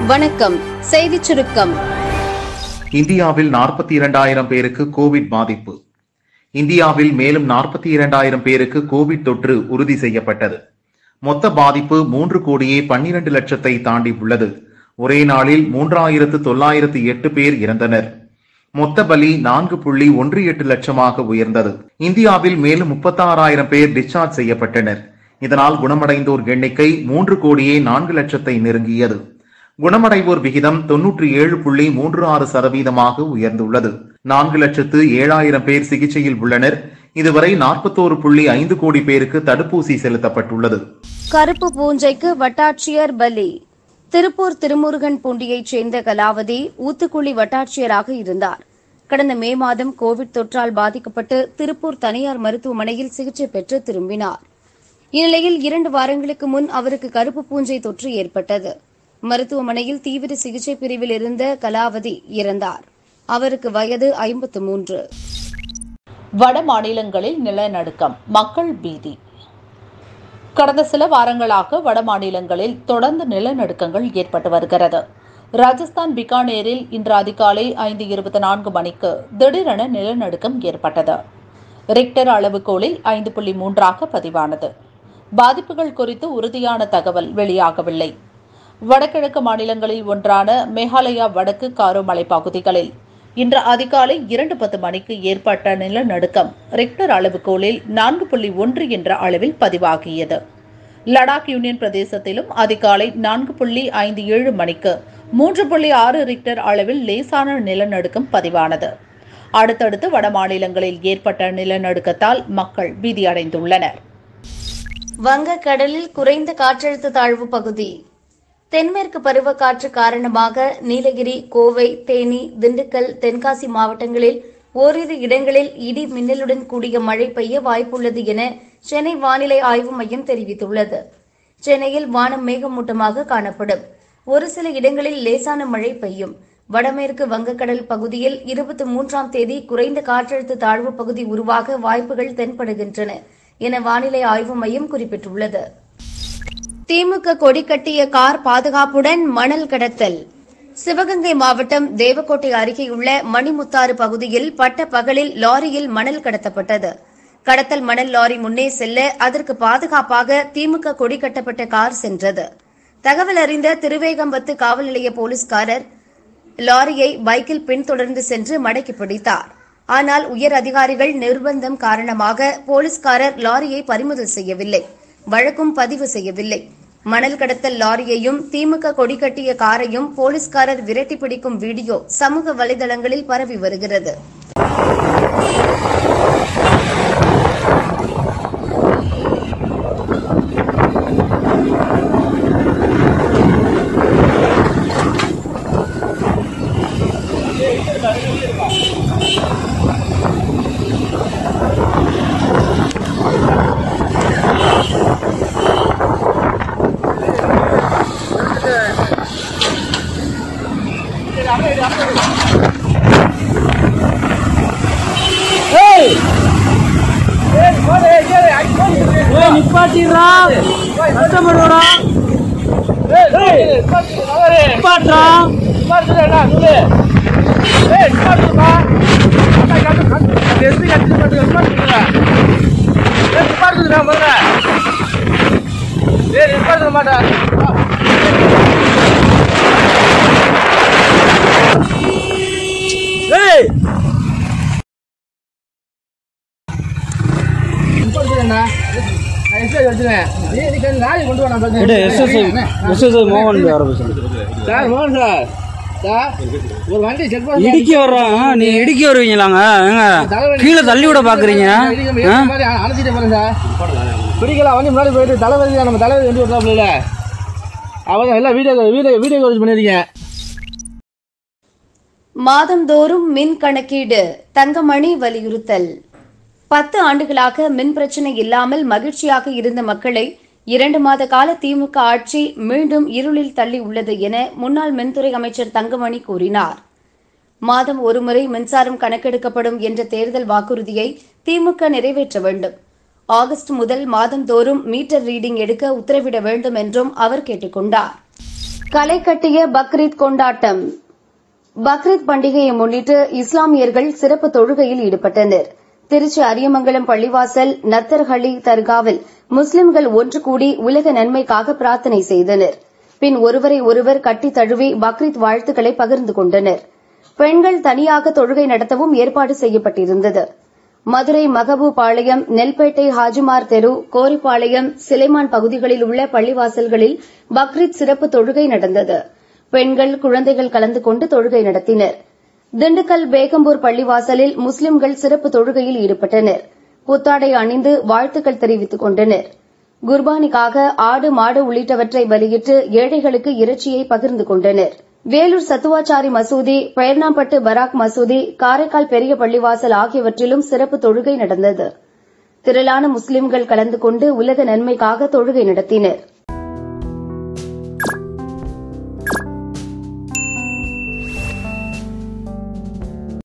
வணக்கம் செய்திச் சுருக்கம் இந்தியாவில் நாற்பத்தி இரண்டாயிரம் பேருக்கு கோவிட் பாதிப்பு இந்தியாவில் மேலும் நாற்பத்தி இரண்டாயிரம் பேருக்கு கோவிட் தொற்று உறுதி செய்யப்பட்டது மொத்த பாதிப்பு மூன்று கோடியே பன்னிரண்டு லட்சத்தை தாண்டி உள்ளது ஒரே நாளில் மூன்றாயிரத்து தொள்ளாயிரத்து எட்டு பேர் இறந்தனர் மொத்த பலி நான்கு புள்ளி ஒன்று எட்டு லட்சமாக உயர்ந்தது இந்தியாவில் மேலும் முப்பத்தாறாயிரம் பேர் டிஸ்சார்ஜ் செய்யப்பட்டனர் இதனால் குணமடைந்தோர் எண்ணிக்கை மூன்று கோடியே நான்கு லட்சத்தை நெருங்கியது குணமடைவோர் விகிதம் தொன்னூற்றி ஏழு புள்ளி மூன்று ஆறு சதவீதமாக உயர்ந்துள்ளது நான்கு லட்சத்து ஏழாயிரம் பேர் சிகிச்சையில் உள்ளனர் இதுவரை நாற்பத்தோரு புள்ளி ஐந்து கோடி பேருக்கு தடுப்பூசி செலுத்தப்பட்டுள்ளது கருப்பு பூஞ்சைக்கு வட்டாட்சியர் பலி திருப்பூர் திருமுருகன் பூண்டியைச் சேர்ந்த கலாவதி ஊத்துக்குழி வட்டாட்சியராக இருந்தார் கடந்த மே மாதம் கோவிட் தொற்றால் பாதிக்கப்பட்டு திருப்பூர் தனியார் மருத்துவமனையில் சிகிச்சை பெற்று திரும்பினார் இந்நிலையில் இரண்டு வாரங்களுக்கு முன் அவருக்கு கருப்பு பூஞ்சை தொற்று ஏற்பட்டது மருத்துவமனையில் தீவிர சிகிச்சை பிரிவில் இருந்த கலாவதி இறந்தார் அவருக்கு வயது ஐம்பத்து மூன்று வட மாநிலங்களில் நிலநடுக்கம் மக்கள் பீதி கடந்த சில வாரங்களாக வட மாநிலங்களில் தொடர்ந்து நிலநடுக்கங்கள் ஏற்பட்டு வருகிறது ராஜஸ்தான் பிகானேரில் இன்று அதிகாலை ஐந்து இருபத்தி நான்கு மணிக்கு திடீரென நிலநடுக்கம் ஏற்பட்டது ரிக்டர் அளவுகோலில் ஐந்து புள்ளி மூன்றாக பதிவானது பாதிப்புகள் குறித்து உறுதியான தகவல் வெளியாகவில்லை வடகிழக்கு மாநிலங்களில் ஒன்றான மேகாலயா வடக்கு காரோ மலைப்பகுதிகளில் இன்று அதிகாலை இரண்டு பத்து மணிக்கு ஏற்பட்ட நிலநடுக்கம் ரிக்டர் அளவுகோலில் நான்கு புள்ளி ஒன்று என்ற அளவில் பதிவாகியது லடாக் யூனியன் பிரதேசத்திலும் அதிகாலை நான்கு புள்ளி ஐந்து ஏழு மணிக்கு மூன்று புள்ளி ஆறு ரிக்டர் அளவில் லேசான நிலநடுக்கம் பதிவானது அடுத்தடுத்து வட மாநிலங்களில் ஏற்பட்ட நிலநடுக்கத்தால் மக்கள் பீதியடைந்துள்ளனர் வங்கக்கடலில் குறைந்த காற்றழுத்த தாழ்வு பகுதி தென்மேற்கு பருவக்காற்று காரணமாக நீலகிரி கோவை தேனி திண்டுக்கல் தென்காசி மாவட்டங்களில் ஓரிரு இடங்களில் இடி மின்னலுடன் கூடிய மழை பெய்ய வாய்ப்புள்ளது என சென்னை வானிலை ஆய்வு மையம் தெரிவித்துள்ளது சென்னையில் வானம் மேகமூட்டமாக காணப்படும் ஒரு சில இடங்களில் லேசான மழை பெய்யும் வடமேற்கு வங்கக்கடல் பகுதியில் இருபத்தி மூன்றாம் தேதி குறைந்த காற்றழுத்த தாழ்வு பகுதி உருவாக வாய்ப்புகள் தென்படுகின்றன என வானிலை ஆய்வு மையம் குறிப்பிட்டுள்ளது திமுக கொடி கட்டிய கார் பாதுகாப்புடன் மணல் கடத்தல் சிவகங்கை மாவட்டம் தேவக்கோட்டை அருகேயுள்ள மணிமுத்தாறு பகுதியில் பட்ட பகலில் லாரியில் மணல் கடத்தப்பட்டது கடத்தல் மணல் லாரி முன்னே செல்ல அதற்கு பாதுகாப்பாக திமுக கொடி கட்டப்பட்ட கார் சென்றது தகவல் அறிந்த திருவேகம்பத்து காவல் நிலைய போலீஸ்காரர் லாரியை பைக்கில் பின்தொடர்ந்து சென்று மடக்கி பிடித்தார் ஆனால் உயர் அதிகாரிகள் நிர்பந்தம் காரணமாக போலீஸ்காரர் லாரியை பறிமுதல் செய்யவில்லை வழக்கும் பதிவு செய்யவில்லை மணல் கடத்தல் லாரியையும் திமுக கொடி கட்டிய காரையும் போலீஸ்காரர் விரட்டி பிடிக்கும் வீடியோ சமூக வலைதளங்களில் பரவி வருகிறது நிப்பாட்டிடுறா கஷ்டப்படுறா நிப்பாட்டுறா ஏய் எடு எஸ்எஸ்ஐ எஸ்எஸ்ஐ மோகன் ஆரம்பிச்சு சார் மோகன் சார் சார் ஒரு வண்டி செக் பண்ணி இடிக்க வர்றாங்க நீ இடிக்க வருவீங்களாங்க ஏங்க கீழே தள்ளி விட பாக்குறீங்க ஆ? அழைச்சிட்டு போறேன் சார் பிடிக்கலாம் வண்டி முன்னாடி போயிட்டு தலைவலி நம்ம தலைவலி வண்டி விட்டாப்ல அவங்க எல்லாம் வீடியோ வீடியோ வீடியோ கால் பண்ணிருக்கீங்க மாதந்தோறும் மின் கணக்கீடு தங்கமணி வலியுறுத்தல் பத்து ஆண்டுகளாக மின் பிரச்சினை இல்லாமல் மகிழ்ச்சியாக இருந்த மக்களை இரண்டு மாத கால திமுக ஆட்சி மீண்டும் இருளில் தள்ளி உள்ளது என முன்னாள் மின்துறை அமைச்சர் தங்கமணி கூறினார் மாதம் ஒருமுறை மின்சாரம் கணக்கெடுக்கப்படும் என்ற தேர்தல் வாக்குறுதியை திமுக நிறைவேற்ற வேண்டும் ஆகஸ்ட் முதல் மாதந்தோறும் மீட்டர் ரீடிங் எடுக்க உத்தரவிட வேண்டும் என்றும் அவர் கேட்டுக் கொண்டார் களை கட்டிய பக்ரீத் கொண்டாட்டம் பக்ரீத் பண்டிகையை முன்னிட்டு இஸ்லாமியர்கள் சிறப்பு தொழுகையில் ஈடுபட்டனர் திருச்சி அரியமங்கலம் பள்ளிவாசல் நத்தர்ஹள்ளி தர்காவில் முஸ்லிம்கள் ஒன்று கூடி உலக நன்மைக்காக பிரார்த்தனை செய்தனர் பின் ஒருவரை ஒருவர் கட்டித் தழுவி பக்ரீத் வாழ்த்துக்களை பகிர்ந்து கொண்டனர் பெண்கள் தனியாக தொழுகை நடத்தவும் ஏற்பாடு செய்யப்பட்டிருந்தது மதுரை மகபூபாளையம் நெல்பேட்டை ஹாஜிமார் தெரு கோரிப்பாளையம் சிலைமான் பகுதிகளில் உள்ள பள்ளிவாசல்களில் பக்ரீத் சிறப்பு தொழுகை நடந்தது பெண்கள் குழந்தைகள் கலந்து கொண்டு தொழுகை நடத்தினர் திண்டுக்கல் பேகம்பூர் பள்ளிவாசலில் முஸ்லிம்கள் சிறப்பு தொழுகையில் ஈடுபட்டனர் புத்தாடை அணிந்து வாழ்த்துக்கள் தெரிவித்துக் கொண்டனர் குர்பானிக்காக ஆடு மாடு உள்ளிட்டவற்றை பலியிட்டு ஏழைகளுக்கு இறைச்சியை பகிர்ந்து கொண்டனர் வேலூர் சத்துவாச்சாரி மசூதி பெயர்ணாம்பட்டு பராக் மசூதி காரைக்கால் பெரிய பள்ளிவாசல் ஆகியவற்றிலும் சிறப்பு தொழுகை நடந்தது திரளான முஸ்லிம்கள் கலந்து கொண்டு உலக நன்மைக்காக தொழுகை நடத்தினர்